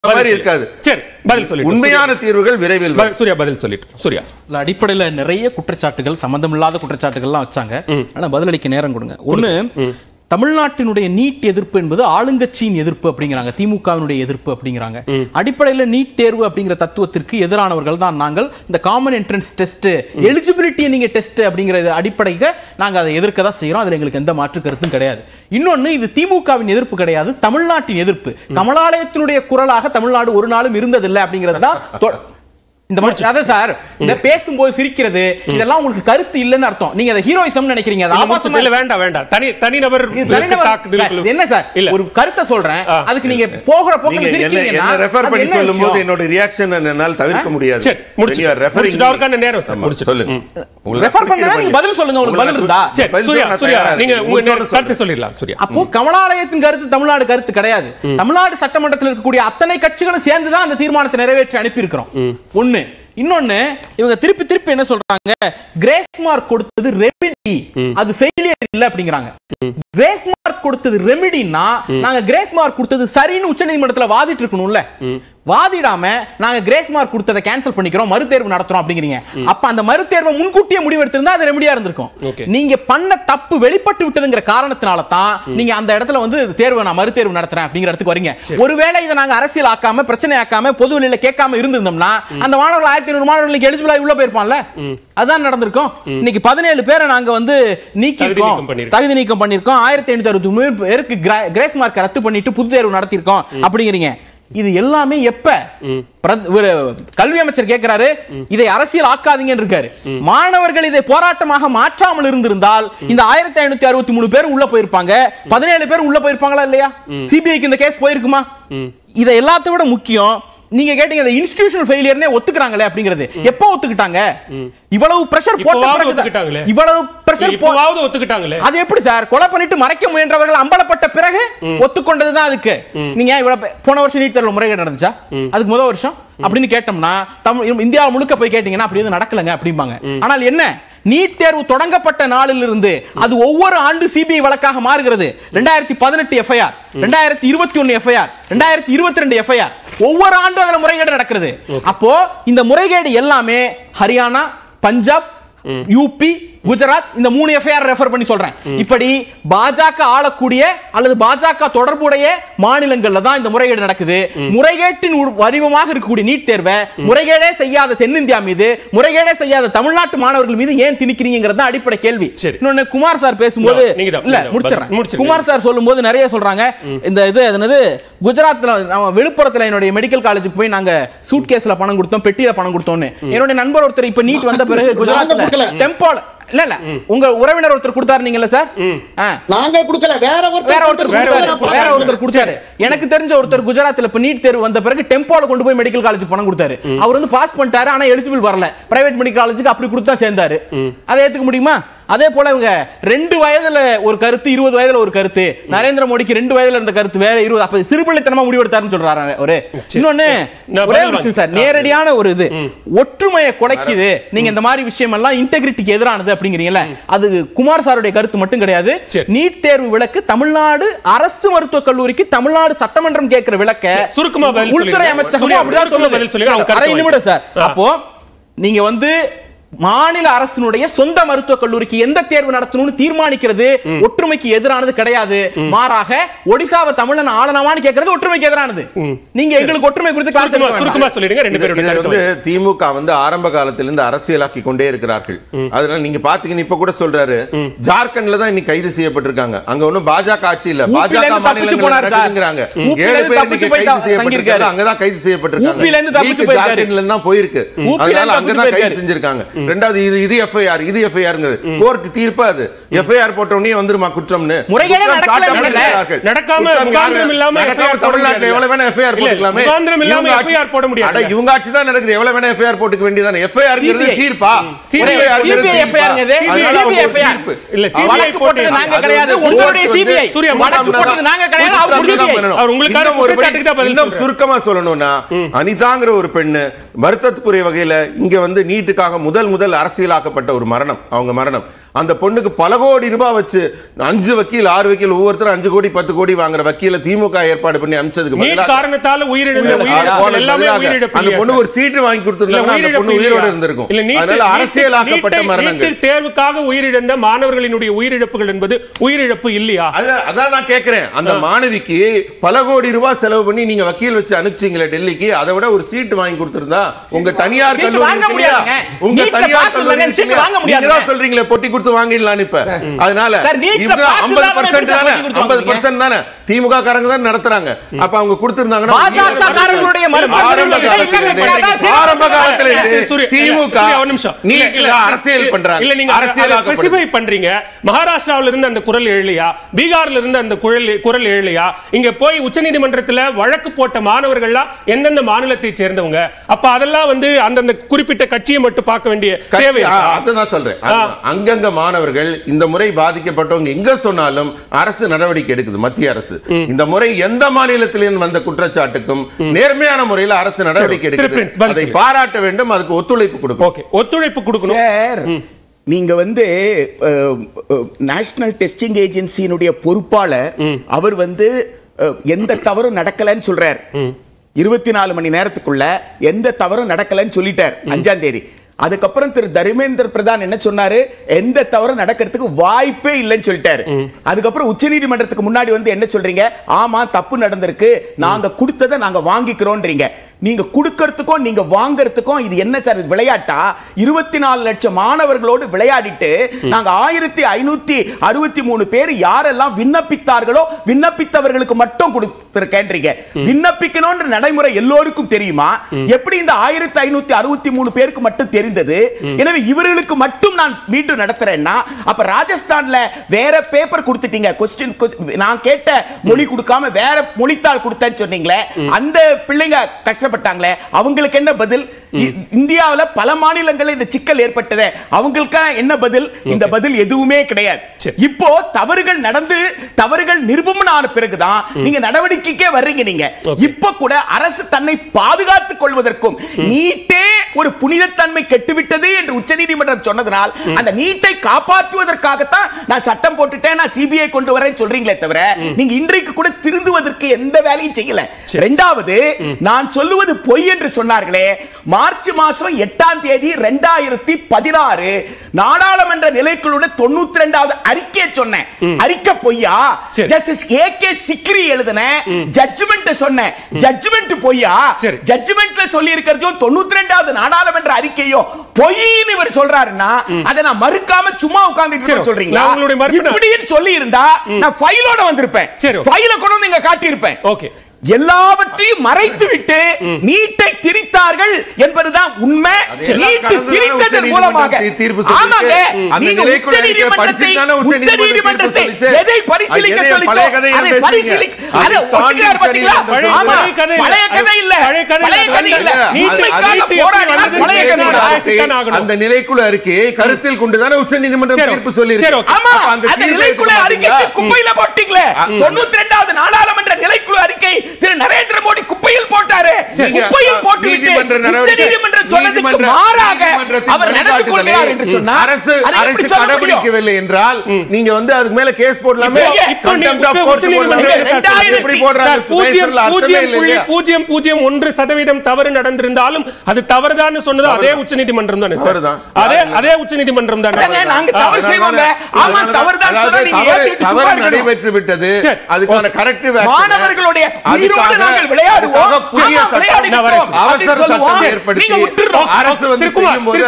மாதிரி இருக்காது சரி பதில் சொல்லி உண்மையான தீர்வுகள் விரைவில் வரும். சூர்யா பதில் சொல்லிட்டு சூர்யா இல்ல அடிப்படையில நிறைய குற்றச்சாட்டுகள் சம்பந்தமில்லாத குற்றச்சாட்டுகள்லாம் வச்சாங்க ஆனா பதிலளிக்க நேரம் கொடுங்க ஒண்ணு தமிழ்நாட்டினுடைய நீட் எதிர்ப்பு என்பது ஆளுங்கட்சியின் எதிர்ப்பு அப்படிங்கிறாங்க திமுகவினுடைய எதிர்ப்பு அப்படிங்கிறாங்க அடிப்படையில நீட் தேர்வு அப்படிங்கிற தத்துவத்திற்கு எதிரானவர்கள் தான் நாங்கள் இந்த காமன் என்ட்ரன்ஸ் டெஸ்ட் எலிஜிபிலிட்டி நீங்க டெஸ்ட் அப்படிங்கிற அடிப்படைக்கு நாங்க அதை எதிர்க்க தான் செய்யறோம் அதுல எங்களுக்கு எந்த மாற்று கருத்தும் கிடையாது இன்னொன்னு இது திமுகவின் எதிர்ப்பு கிடையாது தமிழ்நாட்டின் எதிர்ப்பு கமலாலயத்தினுடைய குரலாக தமிழ்நாடு ஒரு நாளும் இருந்ததில்லை அப்படிங்கிறது தான் தொ- இந்த மாதிரி அதான் சார் இந்த பேசும்போது சிரிக்கிறது இதெல்லாம் உங்களுக்கு கருத்து இல்லைன்னு அர்த்தம் நீங்க அதை ஹீரோயிசம் நினைக்கிறீங்க அது இல்ல, ஆபாசமா முடிச்சு- இல்ல வேண்டாம் வேண்டாம் தனி தனிநபர் இது தனிநபர் தாக்குதலுக்குள்ள- சார், என்ன சார் இல்ல ஒரு கருத்தை சொல்றேன் ஆ. அதுக்கு நீங்க போகிற நீங்க போக்கில் என்ன சிரிக்கிறீங்கன்னா என்ன ரெஃபர் அது பண்ணி என்ன சொல்லும்போது விஷயம்? என்னோட ரியாக்ஷன் என்னால் தவிர்க்க முடியாது சரி, முடிச்சு- When you are referring முடிச்சுட்டு me- அவருக்கான நேரம் சார், ஆமா, முடிச்சு. சொல்லுங்க ம். உங்களுக்கு ரெஃபர் குறுக்கீடு பண்ணா நீங்க பண்ணி- பதில் சொல்லுங்க உங்களுக்கு பதில் உங்களுக்கு இருந்தா சரி பதில் சூர்யா சொல்ல நான் சூர்யா தயாரா நீங்க இருக்கேன். உங்க முடிச்சோன்னு கருத்து சொல்றேன். சொல்லிடலாம் சூர்யா அப்போ கமலாலயத்தின் கருத்து தமிழ்நாடு கருத்து கிடையாது தமிழ்நாடு சட்டமன்றத்தில் இருக்கக்கூடிய அத்தனை கட்சிகளும் சேர்ந்து தான் அந்த தீர்மானத்தை நிறைவேற்றி அனுப்பி இருக்கிறோம் ஒண்ணு இன்னொன்னு இவங்க திருப்பி திருப்பி என்ன சொல்றாங்க கிரேஸ் மார்க் கொடுத்தது ரெமிடி அது ஃபெயிலியர் இல்ல அப்படிங்கிறாங்க கிரேஸ் மார்க் கொடுத்தது ரெமிடினா நாங்க கிரேஸ் மார்க் கொடுத்தது சரின்னு உச்சநீதிமன்றத்துல வாதிட்டு இருக்கணும்ல வாதிடாம நாங்க கிரேஸ் மார்க் கொடுத்ததை கேன்சல் பண்ணிக்கிறோம் மறுதேர்வு நடத்துறோம் அப்படிங்கிறீங்க அப்ப அந்த மறுதேர்வை முன்கூட்டியே முடிவெடுத்திருந்தா அது ரெமடியா இருந்திருக்கும் Okay. நீங்க பண்ண தப்பு வெளிப்பட்டு விட்டதுங்கிற காரணத்தினால தான் நீங்க அந்த இடத்துல வந்து தேர்வு நான் மறுதேர்வு நடத்துறேன் அப்படிங்கிற இடத்துக்கு வரீங்க ஒருவேளை இதை நாங்க அரசியல் ஆக்காம பிரச்சனை ஆக்காம பொது வெளியில கேட்காம இருந்திருந்தோம்னா அந்த மாணவர்கள் ஆயிரத்தி ஐநூறு மாணவர்களுக்கு எலிஜிபிள் ஆகி உள்ள போயிருப்பான்ல அதான் நடந்திருக்கும் இன்னைக்கு பதினேழு பேரை நாங்க வந்து நீக்கி தகுதி நீக்கம் பண்ணிருக்கோம். தகுதி நீக்கம் பண்ணிருக்கோம் ஆயிரத்தி ஐநூத்தி அறுபத்தி மூணு பேருக்கு கிரா- கிரேஸ் மார்க் ரத்து பண்ணிட்டு புது தேர்வு நடத்திருக்கோம் அப்படிங்கிறீங்க இது எல்லாமே எப்ப பிரத- ஒரு கல்வி அமைச்சர் கேட்கிறாரு இதை அரசியல் ஆக்காதீங்கன்னு இருக்காரு மாணவர்கள் இதை போராட்டமாக மாற்றாமல் இருந்திருந்தால் இந்த ஆயிரத்தி ஐநூத்தி அறுபத்தி மூணு பேர் உள்ள போயிருப்பாங்க பதினேழு பேர் உள்ள போயிருப்பாங்களா இல்லையா சிபிஐக்கு இந்த கேஸ் போயிருக்குமா இதை எல்லாத்த விட முக்கியம் நீங்க கேட்டீங்க இந்த இன்ஸ்டிடியூஷனல் ஃபெயிலியர்னே ஒத்துக்கிறாங்களே அப்படிங்கிறது எப்போ ஒத்துக்கிட்டாங்க இவ்வளவு பிரஷர் போட்ட இப்பவாவது பிறகு ஒத்துக்கிட்டாங்களே. இவ்வளவு பிரஷர் இப்பவாவது ஒத்துக்கிட்டாங்களே அது எப்படி சார் கொலை பண்ணிட்டு மறைக்க முயன்றவர்கள் அம்பலப்பட்ட பிறகு ஒத்துக்கொண்டதுதான் அதுக்கு நீங்க ஏன் இவ்வளவு பே- போன வருஷம் நீட் தேர்வுல முறைகேடு நடந்துச்சா அதுக்கு முதல் வருஷம் அப்படின்னு கேட்டோம்னா தமிழ் இந்தியா முழுக்க போய் கேட்டீங்கன்னா அப்படி எதுவும் நடக்கலங்க அப்படிம்பாங்க ஆனால் என்ன நீட் தேர்வு தொடங்கப்பட்ட நாளில் இருந்து அது ஒவ்வொரு ஆண்டு சிபிஐ வழக்காக மாறுகிறது ரெண்டாயிரத்தி பதினெட்டு எஃப்ஐஆர் ரெண்டாயிரத்தி இருபத்தி ஒன்னு எஃப்ஐஆர் ரெண்டாயிரத்தி இருபத்தி ரெண்டு எஃப்ஐஆர் ஒவ்வொரு ஆண்டும் அதுல முறைகேடு நடக்கிறது அப்போ இந்த முறைகேடு எல்லாமே ஹரியானா பஞ்சாப் யூபி குஜராத் இந்த மூணு எஃப்ஐஆர் ரெஃபர் பண்ணி சொல்றேன் இப்படி பாஜக ஆளக்கூடிய அல்லது பாஜக தொடர்புடைய மாநிலங்கள்ல தான் இந்த முறைகேடு நடக்குது முறைகேட்டின் உரு- வடிவமாக இருக்கக்கூடிய நீட் தேர்வை முறைகேடே செய்யாத தென்னிந்தியா மீது முறைகேடே செய்யாத தமிழ்நாட்டு மாணவர்கள் மீது ஏன் திணிக்கிறீங்கிறது தான் அடிப்படை கேள்வி சரி. இன்னொன்னு குமார் சார் பேசும்போது No, நீங்க தான், இல்ல நீங்க தான். முடிச்சிடறேன் முடிச்சிருங்க. குமார் சார் சொல்லும்போது நிறைய சொல்றாங்க இந்த இது அது என்னது குஜராத்ல நம்ம விழுப்புரத்துல என்னுடைய மெடிக்கல் காலேஜுக்கு போய் நாங்க சூட் கேஸ்ல பணம் கொடுத்தோம் பெட்டியில பணம் கொடுத்தோம்னு என்னுடைய நண்பர் ஒருத்தர் இப்ப நீட் வந்த பிறகு குஜராத்ல கொடுக்கல. டெம்போல இல்ல இல்ல உங்க உறவினர் ஒருத்தர் கொடுத்தாரு நீங்கல்ல சார் ஆ. நாங்க கொடுக்கல வேற ஒருத்தர் வேற ஒருத்தர் வேற கொடுத்தாரு. ஒருத்தர் வேற ஒருத்தர் கொடுத்தாரு எனக்கு தெரிஞ்ச ஒருத்தர் குஜராத்ல இப்ப நீட் தேர்வு வந்த பிறகு டெம்போல கொண்டு போய் மெடிக்கல் காலேஜ் பணம் கொடுத்தாரு அவர் வந்து பாஸ் பண்ணிட்டாரு ஆனா எலிஜிபிள் வரல பிரைவேட் மெடிக்கல் காலேஜுக்கு அப்படி கொடுத்தா சேர்ந்தாரு அதை ஏத்துக்க முடியுமா அதே போல இவங்க ரெண்டு வயதுல ஒரு கருத்து இருபது வயதுல ஒரு கருத்து நரேந்திர மோடிக்கு ரெண்டு வயதுல இருந்த கருத்து வேற இருபது அப்ப சிறுபிள்ளைத்தனமா முடிவெடுத்தாருன்னு சொல்றாரு ஒரு இன்னொன்னு நான் ஒரே பதில் ஒரு விஷயம் சார் வாங்க. நேரடியான ஒரு இது ஒற்றுமையை குலைக்குது நீங்க இந்த மாதிரி விஷயம் எல்லாம் இன்டெகிரிட்டிக்கு எதிரானது அப்படிங்கிறீங்கல்ல அது குமார் சாருடைய கருத்து மட்டும் கிடையாது சரி. நீட் தேர்வு விளக்கு தமிழ்நாடு அரசு மருத்துவக் கல்லூரிக்கு தமிழ்நாடு சட்டமன்றம் கேட்கிற விளக்க சுருக்கமா பதில் உள்துறை சொல்லிடுங்க. அமைச்சகம் சூர்யா, அப்படிதான் சுருக்கமா சொல்லுது பதில் சொல்லுங்க. அவங்க அரை கருத்து நிமிடம் சார் ஆ. அப்போ நீங்க வந்து மாநில அரசினுடைய சொந்த மருத்துவக் கல்லூரிக்கு எந்த தேர்வு நடத்தணும்னு தீர்மானிக்கிறது ஒற்றுமைக்கு எதிரானது கிடையாது மாறாக ஒடிசாவை தமிழன் ஆளனமான்னு கேட்கறது ஒற்றுமைக்கு எதிரானது நீங்க எங்களுக்கு ஒற்றுமை குறித்து கிளாஸ் சுருக்கமா சுருக்கமா சொல்லிடுங்க ரெண்டு இது- பேரோட இது கருத்து வந்து திமுக வந்து ஆரம்ப காலத்திலிருந்து அரசியலாக்கி கொண்டே இருக்கிறார்கள் அதனால நீங்க பாத்தீங்கன்னா இப்ப கூட சொல்றாரு ஜார்க்கண்ட்ல தான் இன்னைக்கு கைது செய்யப்பட்டிருக்காங்க அங்க ஒன்னும் பாஜக ஆட்சி இல்ல ஊப்பில பாஜக இருந்து தப்பிச்சு மாநிலங்கள் போனாரு சார். நடக்குதுங்கிறாங்க ஊப்பில ஏழு இருந்து பேர் தப்பிச்சு இன்னைக்கு போய் கைது செய்யப்பட்டிருக்காங்க தங்கியிருக்காரு. அங்கதான் கைது செய்யப்பட்டிருக்காங்க ஊப்பில இருந்து தப்பிச்சு லீக் போயிருக்காரு. ஜார்க்கண்ட்ல இருந்து தான் போயிருக்கு ஊப்பில அதனால இருந்து அங்கதான் தப்பிச்சு கைது செஞ்சிருக்காங்க ரெண்டாவது இது இது எஃப்ஐஆர் இது எஃப்ஐஆர் கோர்ட் தீர்ப்பு அது எஃப்ஐஆர் போட்ட உடனே வந்துருமா குற்றம்னு முறைகேடே குற்றம் நடக்கல சாட்டப்பட்டிருக்கிறார்கள். நடக்காம குற்றம் முகாந்திரம் யாரு- இல்லாம நடக்காம FIR போட தமிழ்நாட்டுல முடியாது. எவ்வளவு வேணா எஃப்ஐஆர் இல்ல, போட்டுக்கலாமே முகாந்திரம் இல்லாம இவங்க ஆட்சி- FIR போட முடியாது. அட, இவங்க ஆட்சி தான் நடக்குது எவ்வளவு வேணா எஃப்ஐஆர் போட்டுக்க வேண்டியதானே எஃப்ஐஆர் CBI. தீர்ப்பா CBI FIR ங்கிறது CBI தீர்ப்பா? FIR ங்கிறது அதனால CBI அவங்க FIR. தீர்ப்பு. இல்ல, CBI வழக்கு போட்டது போட்டு- நாங்க அது கிடையாது வந்து உங்களுடைய கோர்ட் வந்து சிபிஐ சூர்யா, வழக்கு போட்டது நாங்க கிடையாது அவர் குற்றம் தான் CBI. பண்ணணும். அவர் உங்களுக்கான இன்னும் ஒரு படி- குற்றச்சாட்டுக்கு தான் பதில் இன்னும் சொல்றேன். சுருக்கமா சொல்லணும்னா அனிதாங்கிற ஒரு பெண்ணு வருத்தத்துக்குரிய வகையில இங்க வந்து நீட்டுக்காக முதல் முதல் அரசியலாக்கப்பட்ட ஒரு மரணம் அவங்க மரணம் அந்த பொண்ணுக்கு பல கோடி ரூபாய் வச்சு அஞ்சு வக்கீல் ஆறு வக்கீல் ஒவ்வொருத்தரும் அஞ்சு கோடி பத்து கோடி வாங்குற வக்கீல திமுக ஏற்பாடு பண்ணி அமிச்சதுக்கு நீட் பதிலா- காரணத்தால உயிரிழந்த அது உயிரிழப்புகள் போனதுக்கு எல்லாமே பதிலாக உயிரிழப்பு அந்த இல்லையா பொண்ணு சார்? ஒரு சீட்டு வாங்கி இல்ல, கொடுத்திருந்தாங்க அந்த உயிரிழப்பு பொண்ணு உயிரோட இல்லையா? இருந்திருக்கும் இல்ல, நீட் அதனால நீட் அரசியலாக்கப்பட்ட நீட் மரணங்கள் நீட் தேர்வுக்காக உயிரிழந்த மாணவர்களினுடைய உயிரிழப்புகள் என்பது உயிரிழப்பு இல்லையா அத- அதான் நான் கேக்குறேன் அந்த மாணவிக்கு பல கோடி ரூபாய் செலவு பண்ணி நீங்க வக்கீல் வச்சு அனுப்பிச்சீங்களே டெல்லிக்கு அதை விட ஒரு சீட்டு வாங்கி கொடுத்திருந்தா உங்க தனியார் சீட்டு கல்லூரி வாங்க இருக்கு இல்லையா? முடியாதுங்க. உங்க நீட்ல தனியார் pass கல்லூரி இல்லைங்க, இருக்கு சீட்டு இல்லையா? வாங்க நீங்க முடியாதுங்க. தான் சொல்றீங்களே பொட்டி கொடுத்து வாங்கிடலாம்னு இப்ப அதனால சார், நீட்ல இதுதான் pass 50% இல்லாம தானே எப்படி கொடுத்து 50% தானே திமுக காரங்க தான் நடத்துறாங்க அப்ப அவங்க கொடுத்திருந்தாங்கன்னா பாஜக காரர்களுடைய மறுப்பு ஆரம்ப காலத்துல இருந்து ஆரம்ப காலத்துல இருந்து சூரிய, திமுக சூரிய, ஒரு நிமிஷம். இல்ல, நீட்ல இல்ல, அரசியல் பண்றாங்க இல்ல நீங்க அரசியல் ஸ்பெசிஃபை பண்றீங்க மகாராஷ்டிராவில இருந்து அந்த குரல் எழலையா பீகார்ல இருந்து அந்த குரல் குரல் எழலையா இங்க போய் உச்சநீதிமன்றத்துல வழக்கு போட்ட மாணவர்கள்லாம் எந்தெந்த மாநிலத்தை சேர்ந்தவங்க அப்ப அதெல்லாம் வந்து அந்தந்த குறிப்பிட்ட கட்சியை மட்டும் பார்க்க வேண்டிய கட்சி- தேவை ஆ, அதுதான் சொல்றேன் அதுதான். அங்கங்க மாணவர்கள் இந்த முறை பாதிக்கப்பட்டவங்க எங்க சொன்னாலும் அரசு நடவடிக்கை எடுக்குது மத்திய அரசு இந்த முறை எந்த மாநிலத்திலிருந்து வந்த குற்றச்சாட்டுக்கும் நேர்மையான முறையில் அரசு நடவடிக்கை திரு பிரின்ஸ், எடுக்குது பதில் அதை சொல்லுங்க. பாராட்ட வேண்டும் அதுக்கு ஒத்துழைப்பு கொடுக்கும் ஓகே ஒத்துழைப்பு கொடுக்கணும் சார் நீங்க வந்து நேஷனல் டெஸ்டிங் ஏஜென்சியினுடைய பொறுப்பாளர் அவர் வந்து அஹ், எந்த தவறும் நடக்கலன்னு சொல்றார் இருபத்தி நாலு மணி நேரத்துக்குள்ள எந்த தவறும் நடக்கலன்னு சொல்லிட்டார் அஞ்சாம் தேதி அதுக்கப்புறம் திரு தர்மேந்திர பிரதான் என்ன சொன்னாரு எந்த தவறும் நடக்கிறதுக்கு வாய்ப்பே இல்லைன்னு சொல்லிட்டாரு அதுக்கப்புறம் உச்சநீதிமன்றத்துக்கு முன்னாடி வந்து என்ன சொல்றீங்க ஆமா தப்பு நடந்திருக்கு நாங்க கொடுத்ததை நாங்க வாங்கிக்கிறோம்ன்றீங்க நீங்க கொடுக்கறதுக்கும் நீங்க வாங்குறதுக்கும் இது என்ன சார் இது விளையாட்டா இருபத்தி நாலு லட்சம் மாணவர்களோடு விளையாடிட்டு நாங்க ஆயிரத்தி ஐநூத்தி அறுபத்தி மூணு பேர் யாரெல்லாம் விண்ணப்பித்தார்களோ விண்ணப்பித்தவர்களுக்கு மட்டும் கொடுத்திருக்கேன்றீங்க விண்ணப்பிக்கணும்ன்ற நடைமுறை எல்லோருக்கும் தெரியுமா எப்படி இந்த ஆயிரத்தி ஐநூத்தி அறுபத்தி மூணு பேருக்கு மட்டும் தெரிந்தது எனவே இவர்களுக்கு மட்டும் நான் மீண்டும் நடத்துறேன்னா அப்ப ராஜஸ்தான்ல வேற பேப்பர் கொடுத்துட்டீங்க கொஸ்டின் நான் கேட்ட மொழி கொடுக்காம வேற மொழித்தாள் கொடுத்தேன்னு சொன்னீங்களே அந்த பிள்ளைங்க கஷ்டப்பட்டாங்களே அவங்களுக்கு என்ன பதில் இ- இந்தியாவுல பல மாநிலங்களில் இந்த சிக்கல் ஏற்பட்டது அவங்களுக்கான என்ன பதில் இந்த பதில் எதுவுமே கிடையாது சரி. இப்போ தவறுகள் நடந்து தவறுகள் நிரூபணம் ஆன பிறகுதான் நீங்க நடவடிக்கைக்கே வர்றீங்க நீங்க இப்ப கூட அரசு தன்னை பாதுகாத்துக் கொள்வதற்கும் நீட்டே ஒரு புனிதத்தன்மை கெட்டுவிட்டது என்று உச்சநீதிமன்றம் சொன்னதனால் அந்த நீட்டை காப்பாற்றுவதற்காகத்தான் நான் சட்டம் போட்டுட்டேன் நான் சிபிஐ கொண்டு வரேன் சொல்றீங்களே தவிர நீங்க இன்றைக்கு கூட திருந்துவதற்கு எந்த வேலையும் செய்யல இரண்டாவது நான் சொல்லுவது பொய் என்று சொன்னார்களே மார்ச் மாசம் எட்டாம் தேதி ரெண்டாயிரத்தி பதினாறு நாடாளுமன்ற நிலைக்குழுட தொண்ணூத்தி ரெண்டாவது அறிக்கையை சொன்னேன் அறிக்கை பொய்யா சரி. ஜஸ்டிஸ் ஏ கே சிக்ரி எழுதின ஜட்ஜ்மெண்ட் சொன்னேன் ஜட்ஜ்மெண்ட் பொய்யா சரி. ஜட்ஜ்மெண்ட்ல சொல்லி இருக்கிறதும் தொண்ணூத்தி ரெண்டாவது நாடாளுமன்ற அறிக்கையும் பொய்ன்னு இவர் சொல்றாருன்னா அதை நான் மறுக்காம சும்மா உட்கார்ந்துட்டு சரி, இருக்க சொல்றீங்களா நான் உங்களுடைய மறுப்பு நான்- இப்படின்னு சொல்லி இருந்தா நான் ஃபைலோட வந்திருப்பேன் சரி. ஃபைல கொண்டு வந்து இங்க காட்டியிருப்பேன் ஓகே எல்லாவற்றையும் மறைத்து விட்டு நீட்டை திரித்தார்கள் என்பதுதான் உண்மை அதெல்லாம் நீட்டு கடந்ததான திரித்ததன் உச்சநீதிமன்றம் மூலமாக தீ- தீர்ப்பு சொல்லிருக்கு. ஆமாங்க அந்த நீங்க நிலைக்குள்ள இருக்க உச்சநீதிமன்றத்தை படிச்சுதானே உச்சநீதிமன்றம் உச்சநீதிமன்றத்தை தீர்ப்பு சொல்லிச்சு. எதை பரிசீலிக்க அது எதை சொல்லிச்சோ பழைய கதையை அதை பேசுறீங்க? பரிசீலிக்க அதை அதை தாண்டி ஒத்துக்கிறார் பாத்தீங்களா உச்சநீதிமன்றம் ஆமா பழைய கதை இல்ல. பழைய கதை இல்ல பழைய கதை பழைய இல்ல. கதை இல்ல அது- நீட்டுக்காக அது- போராடினார் அது- பழைய கதை அது- இல்ல. ஆசித்தான் ஆகணும். அந்த நிலைக்குழு அறிக்கையை கருத்தில் கொண்டுதானே உச்சநீதிமன்றம் சரி, தீர்ப்பு சொல்லி சரி, okay. ஆமா அப்ப அந்த தீர்ப்பை நிலைக்குழு எடுக்க அறிக்கைக்கு மாட்டீங்களா? குப்பையில போட்டீங்களே தொண்ணூத்தி ரெண்டாவது நாடாளுமன்ற நிலைக்குழு அறிக்கை திரு நரேந்திர மோடி குப்பையில் போட்டாரு சரி. குப்பையில் போட்டுவிட்டு நீதிமன்ற நடவடிக்கை- உச்சநீதிமன்றம் சொன்னதுக்கு நீதிமன்ற- மாறாக நீதிமன்றத்தின் அவர் நடந்து வழிகாட்டுதலை கொள்கிறார் என்று சொன்னார் அரசு அதை அரசு எப்படி சொல்ல முடியும்? கடைபிடிக்கவில்லை என்றால் நீங்க வந்து அதுக்கு மேல கேஸ் போடலாமே இப்போ- இப்போ நீ- Contempt of இப்போ court உச்சநீதிமன்றம் போடலாமே. ரெண்டாயிரத்தி- எப்படி போடுறாங்க சார், பூஜ்ஜியம் பேசுறதுல அர்த்தமே பூஜ்ஜியம் புள்ளி இல்லையா? பூஜ்ஜியம் பூஜ்ஜியம் ஒன்று சதவீதம் தவறு நடந்திருந்தாலும் அது தவறுதான் சொன்னது அதே தவறுதான். உச்சநீதிமன்றம் தானே சார் தவறுதான். அதே அதே உச்சநீதிமன்றம் தானே அதாங்க, நாங்க தவறு அதனால- செய்வோங்க ஆமா அதனால- தவறுதான் சொன்னா அதாவது நீங்க தவறு- ஏத்துக்கிட்டு தவறு சும்மா இருக்கணும். நடைபெற்று விட்டது சரி. அதுக்கான ஓகே. கரெக்டிவ் மாணவர்களுடைய உயிரோடு நாங்கள் விளையாடுவோம் புதிய ஆமா, சட்டம் விளையாடி நான் வரேன். விட்டோம். அவசர அப்படின்னு சட்டம் சொல்லுவோம். ஏற்படுத்தி நீங்க விட்டுறோம் அரசு வந்து திருக்குமார், செய்யும் போது